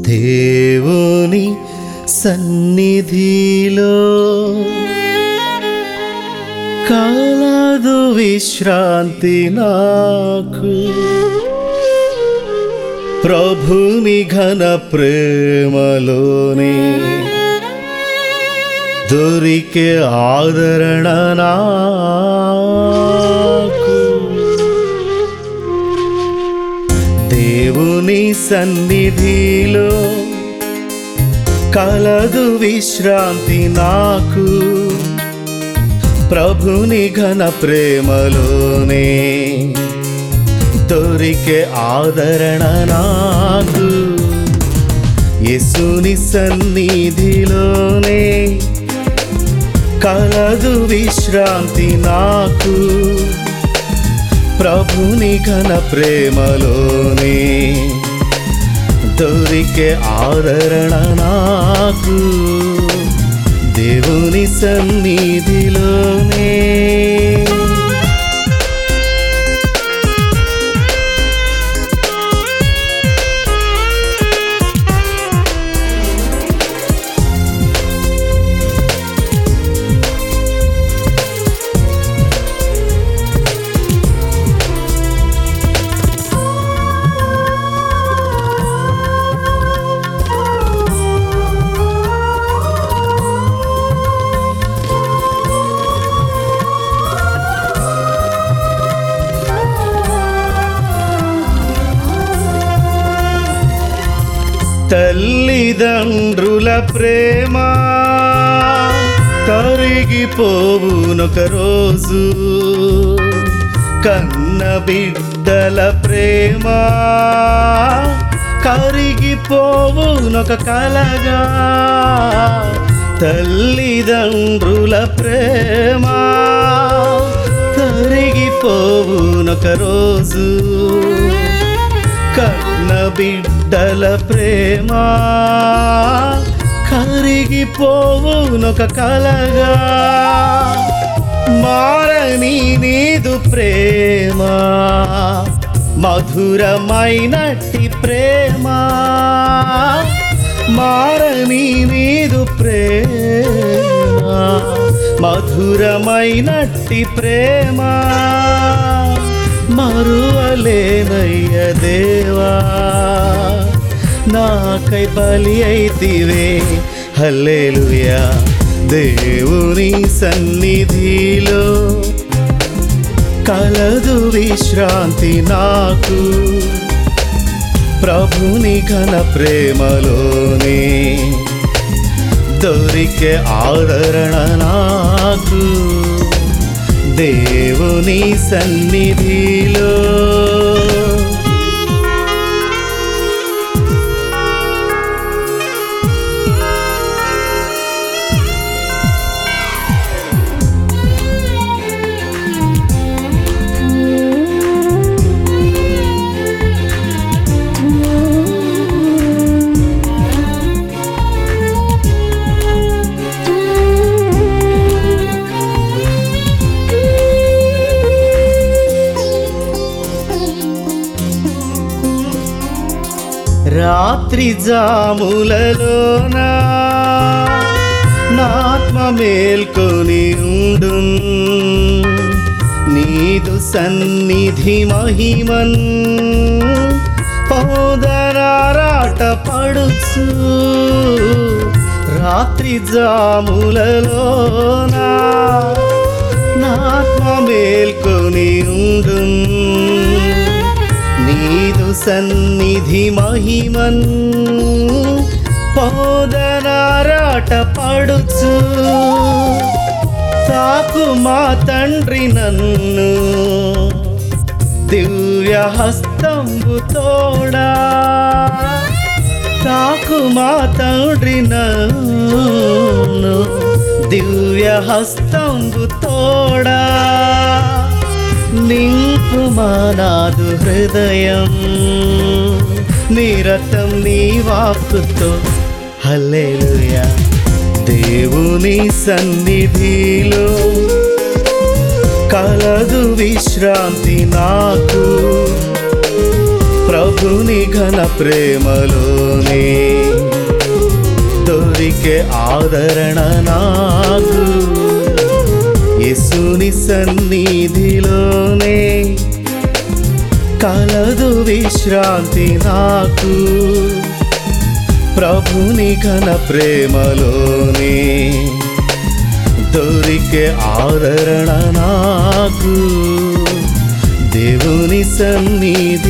దేవుని సన్నిధిలో కాలదు విశ్రాంతి నాకు ప్రభుని ఘన ప్రేమలోనే దొరికే ఆదరణ నాకు దేవుని సన్నిధిలో కలదు విశ్రాంతి నాకు ప్రభుని ఘన ప్రేమలోనే దొరికే ఆదరణ నాకు యేసుని సన్నిధిలోనే కలదు విశ్రాంతి నాకు ప్రభుని ఘన ప్రేమలోనే దొరికే ఆదరణ నాకు దేవుని సన్నిధిలోనే తల్లిదండ్రుల ప్రేమ తరిగిపోవునొక రోజు కన్న బిడ్డల ప్రేమ కరిగిపోవునొక కలగా తల్లిదండ్రుల ప్రేమ తరిగిపోవునొక రోజు కన్న బిడ్డల ప్రేమ కరిగిపోవునొక కలగా మారని నీదు ప్రేమ మధురమైనట్టి ప్రేమ మారని నీదు ప్రేమ మధురమైనట్టి ప్రేమ మరువలేనయ్య దేవా నాకై బలి అయితివే హల్లెలూయా దేవుని సన్నిధిలో కలదు విశ్రాంతి నాకు ప్రభుని ఘన ప్రేమలోనే దొరికే ఆదరణ నాకు దేవుని సన్నిధిలో రాత్రి జాములలోన నాత్మ మేల్కొని ఉండు నీదు సన్నిధి మహిమన్ పౌదరారాట పడుచు రాత్రి జాములలోన నాత్మ మేల్కొని ఉండు నీదు సన్నిధి మహిమన్ పౌదనారాట పడుచు తాకు మా తండ్రి నన్ను దివ్య హస్తంబు తోడా తాకు మా తండ్రి నన్ను దివ్య హస్తంబు తోడా నింపు మానాదు హృదయం నిరతం నీ వాక్కుతో హల్లెలూయా దేవుని సన్నిధిలో కలదు విశ్రాంతి నాకు ప్రభుని ఘన ప్రేమలోనే దొరికే ఆదరణ నాకు యేసుని సన్నిధిలోనే కలదు విశ్రాంతి నాకు ప్రభుని ఘన ప్రేమలోనే దొరికే ఆదరణ నాకు దేవుని సన్నిధిలోనే